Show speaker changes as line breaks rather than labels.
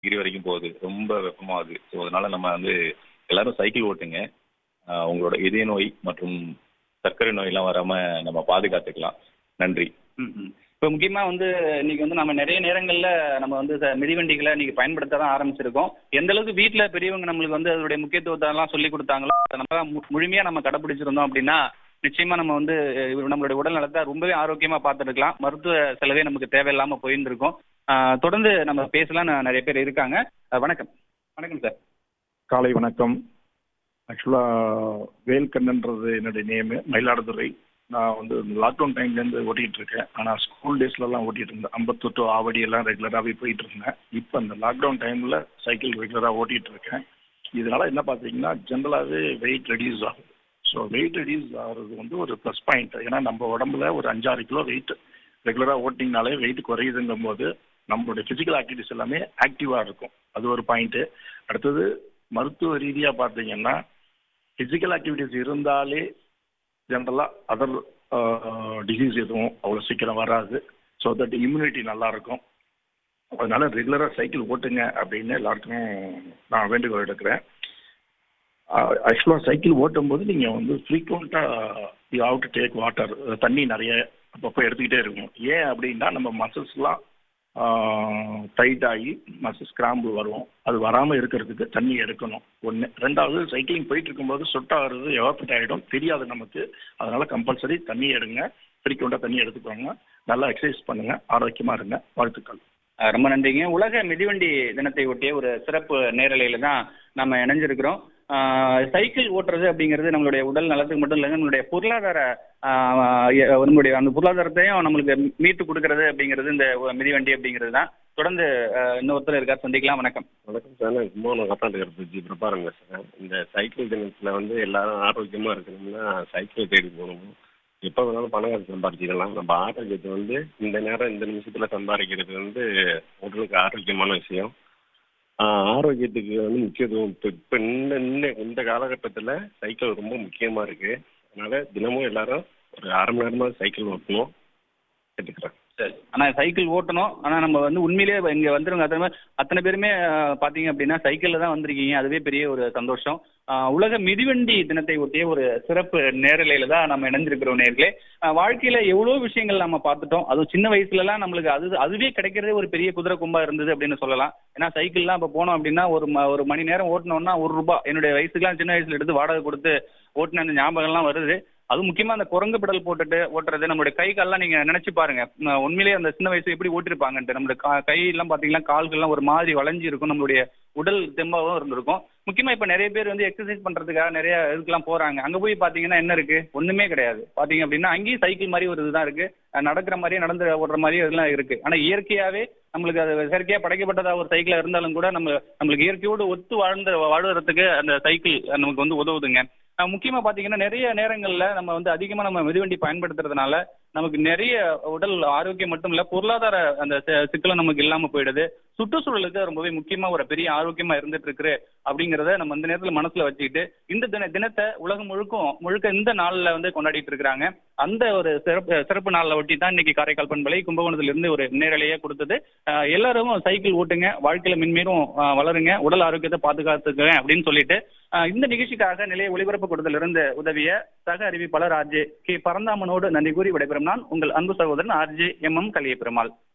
degree வரைக்கும் போகுது ரொம்ப வெப்பமாகுது ஸோ அதனால நம்ம வந்து எல்லாரும் சைக்கிள் ஓட்டுங்க ஆஹ் உங்களோட இதய நோய் மற்றும் சர்க்கரை நோயெல்லாம் வராம நம்ம பாதுகாத்துக்கலாம் நன்றி
இப்போ முக்கியமா வந்து இன்னைக்கு வந்து நம்ம நிறைய நேரங்கள்ல நம்ம வந்து ச- மிதிவண்டிகளை இன்னைக்கு பயன்படுத்த தான் ஆரம்பிச்சிருக்கோம் எந்த அளவுக்கு வீட்ல பெரியவங்க நம்மளுக்கு வந்து அதோடைய முக்கியத்துவத்தை எல்லாம் சொல்லி கொடுத்தாங்களோ அதை நம்ம மு- முழுமையா நம்ம கடைபிடிச்சிருந்தோம் அப்படின்னா நிச்சயமா நம்ம வந்து அஹ், நம்மளுடைய உடல் நலத்தை ரொம்பவே ஆரோக்கியமா பார்த்துருக்கலாம் மருத்துவ செலவே நமக்கு தேவையில்லாம போயிருந்திருக்கும் ஆஹ், தொடர்ந்து நம்ம பேசலாம் ந- நிறைய பேர் இருக்காங்க அஹ், வணக்கம் வணக்கம் சார்
காலை வணக்கம் ஆக்சுவலாக வேல்கண்ணன்றது என்னுடைய நேமு மயிலாடுதுறை நான் வந்து லாக்டவுன் டைம்லேருந்து ஓட்டிகிட்டு இருக்கேன் ஆனால் ஸ்கூல் டேஸ்லலாம் ஓட்டிகிட்டு இருந்தேன் அம்பத்தூர் டு ஆவடி எல்லாம் ரெகுலராகவே போயிட்டு இருந்தேன் இப்போ அந்த லாக்டவுன் டைமில் சைக்கிள் ரெகுலராக ஓட்டிகிட்டு இருக்கேன் இதனால என்ன பார்த்தீங்கன்னா ஜென்ரலாகவே வெயிட் ரெடியூஸ் ஆகும் ஸோ வெயிட் ரெடியூஸ் ஆகிறது வந்து ஒரு ப்ளஸ் பாயிண்ட் ஏன்னா நம்ம உடம்புல ஒரு அஞ்சாறு கிலோ வெயிட் ரெகுலராக ஓட்டிங்கனாலே வெயிட் குறையுதுங்கும் போது நம்மளுடைய ஃபிசிக்கல் ஆக்டிவிட்டிஸ் எல்லாமே ஆக்டிவாக இருக்கும் அது ஒரு பாயிண்ட்டு அடுத்தது மருத்துவ ரீதியாக பார்த்தீங்கன்னா ஃபிசிக்கல் ஆக்டிவிட்டிஸ் இருந்தாலே ஜென்ரலாக அதர் டிசீஸ் எதுவும் அவ்வளோ சீக்கிரம் வராது ஸோ தட் இம்யூனிட்டி நல்லா இருக்கும் அதனால ரெகுலராக சைக்கிள் ஓட்டுங்க அப்படின்னு எல்லாருக்கும் நான் வேண்டுகோள் எடுக்கிறேன் ஆக்சுவலாக சைக்கிள் ஓட்டும் போது நீங்கள் வந்து ஃப்ரீக்வெண்ட்டாக you have to take water தண்ணி நிறைய அப்பப்போ எடுத்துக்கிட்டே இருக்கணும் ஏன் அப்படின்னா நம்ம மசில்ஸ்லாம் டைட் ஆகி மசில்ஸ் கிராம்பு வரும் அது வராமல் இருக்கிறதுக்கு தண்ணி எடுக்கணும் ஒன்று ரெண்டாவது சைக்கிளிங் போயிட்டு இருக்கும்போது சொட்டாகிறது எவாப்ரேட் ஆகிடும் தெரியாது நமக்கு அதனால கம்பல்சரி தண்ணி எடுங்க ஃப்ரீக்வெண்ட்டாக தண்ணி எடுத்துக்கோங்க நல்லா எக்ஸசைஸ் பண்ணுங்க ஆரோக்கியமாக இருங்க வாழ்த்துக்கள்
அஹ் ரொம்ப நன்றிங்க உலக மிதிவண்டி தினத்தை ஒட்டிய ஒரு சிறப்பு நேரலையில தான் நம்ம இணைஞ்சிருக்கிறோம் அஹ் சைக்கிள் ஓட்டுறது அப்படிங்கிறது நம்மளுடைய உடல் நலத்துக்கு மட்டும் இல்லைங்க நம்மளுடைய பொருளாதார அஹ், எ- நம்மளுடைய அந்த பொருளாதாரத்தையும் நம்மளுக்கு மீட்டு கொடுக்கறது அப்படிங்கிறது இந்த மிதிவண்டி அப்படிங்கிறது தான் தொடர்ந்து அஹ், இன்னொருத்தர் இருக்கார் சந்திக்கலாம் வணக்கம்
வணக்கம் சார் நான் கும்பகோணம் கத்தாண்டுக்கிறது ஜி பிரபாரம் பேசுகிறேன் இந்த சைக்கிள் தினத்தில் வந்து எல்லாரும் ஆரோக்கியமாக இருக்கணும்னா சைக்கிள் தேடி போகணும் எப்போ வேணாலும் பணம் காசு சம்பாதிச்சிக்கலாம் நம்ம ஆரோக்கியத்தை வந்து இந்த நேரம் இந்த நிமிஷத்தில் சம்பாதிக்கிறது வந்து உடலுக்கு ஆரோக்கியமான விஷயம் ஆஹ் ஆரோக்கியத்துக்கு வந்து முக்கியத்துவம் இப்போ இப்போ இந்த இந்த இந்த காலகட்டத்தில் சைக்கிள் ரொம்ப முக்கியமாக இருக்குது அதனால் தினமும் எல்லாரும் ஒரு அரை மணி நேரமாக சைக்கிள் ஓட்டணும் கேட்டுக்கிறேன்
சரி ஆனா சைக்கிள் ஓட்டணும் ஆனா நம்ம வந்து உண்மையிலேயே இங்க வந்துருங்க அத்தனை பேர் அத்தனை பேருமே அஹ், பாத்தீங்க அப்படின்னா சைக்கிள்ல தான் வந்திருக்கீங்க அதுவே பெரிய ஒரு சந்தோஷம் அஹ், உலக மிதிவண்டி தினத்தை ஒட்டிய ஒரு சிறப்பு நேரலையில தான் நம்ம இணைஞ்சிருக்கிறோம் நேர்களே அஹ், வாழ்க்கையில எவ்வளவு விஷயங்கள் நம்ம பார்த்துட்டோம் அதுவும் சின்ன வயசுல எல்லாம் நம்மளுக்கு அது அதுவே கிடைக்கிறதே ஒரு பெரிய குதிரை கும்பா இருந்தது அப்படின்னு சொல்லலாம் ஏன்னா சைக்கிள்லாம் இப்ப போனோம் அப்படின்னா ஒரு ம- ஒரு மணி நேரம் ஓட்டணும்னா ஒரு ரூபாய் என்னுடைய வயசுக்குலாம் சின்ன வயசுல எடுத்து வாடகை கொடுத்து ஓட்டின அந்த ஞாபகம்லாம் வருது அது முக்கியமா அந்த குரங்கு பெடல் போட்டுட்டு ஓட்டுறது நம்மளுடைய கை கால்லாம் நீங்க நினைச்சு பாருங்க நான் உண்மையிலேயே அந்த சின்ன வயசு எப்படி ஓட்டிருப்பாங்கன்ட்டு நம்மளுடைய கா- கை எல்லாம் பாத்தீங்கன்னா கால்கள்லாம் ஒரு மாதிரி வளைஞ்சு இருக்கும் நம்மளுடைய உடல் தெம்பாவும் இருந்திருக்கும் முக்கியமா இப்ப நிறைய பேர் வந்து எக்ஸசைஸ் பண்றதுக்காக நிறைய இதுக்கெல்லாம் போறாங்க அங்க போய் பாத்தீங்கன்னா என்ன இருக்கு ஒண்ணுமே கிடையாது பாத்தீங்க அப்படின்னா அங்கேயும் சைக்கிள் மாதிரி ஒரு இதுதான் இருக்கு அஹ் நடக்கிற மாதிரியே நடந்து ஓடுற மாதிரியே இதெல்லாம் இருக்கு ஆனா இயற்கையாவே நம்மளுக்கு அது செயற்கையா படைக்கப்பட்டதா ஒரு சைக்கிளா இருந்தாலும் கூட நம்ம நம்மளுக்கு இயற்கையோடு ஒத்து வாழ்ந்த வாழ்வதற்கு அந்த சைக்கிள் நமக்கு வந்து உதவுதுங்க அஹ் முக்கியமா பாத்தீங்கன்னா நிறைய நேரங்கள்ல நம்ம வந்து அதிகமா நம்ம மிதிவண்டி பயன்படுத்துறதுனால நமக்கு நிறைய உடல் ஆரோக்கியம் மட்டும் இல்ல பொருளாதார அந்த சி- சிக்கலும் நமக்கு இல்லாம போயிடுது சுற்றுச்சூழலுக்கு ரொம்பவே முக்கியமா ஒரு பெரிய ஆரோக்கியமா இருந்துட்டு இருக்கு அப்படிங்கறத நம்ம இந்த நேரத்துல மனசுல வச்சுக்கிட்டு இந்த தின தினத்தை உலகம் முழுக்கும் முழுக்க இந்த நாள்ல வந்து கொண்டாடிட்டு இருக்கிறாங்க அந்த ஒரு சிறப்பு சிறப்பு நாள்ல ஒட்டி தான் இன்னைக்கு காரைக்கால் பண்பலை கும்பகோணத்துல இருந்து ஒரு நேரலையே கொடுத்தது அஹ் எல்லாரும் சைக்கிள் ஓட்டுங்க வாழ்க்கையில மென்மேலும் அஹ், வளருங்க உடல் ஆரோக்கியத்தை பாதுகாத்துக்கங்க அப்படின்னு சொல்லிட்டு அஹ், இந்த நிகழ்ச்சிக்காக நிலைய ஒளிபரப்பு கொடுத்தலிருந்து உதவிய சக அறிவிப்பாளர் ஆர்ஜே கே பரந்தாமனோடு நன்றி கூறி விடைபெறும் நான் உங்கள் அன்பு சகோதரன் ஆர்ஜே எம் எம் கலியபெருமாள்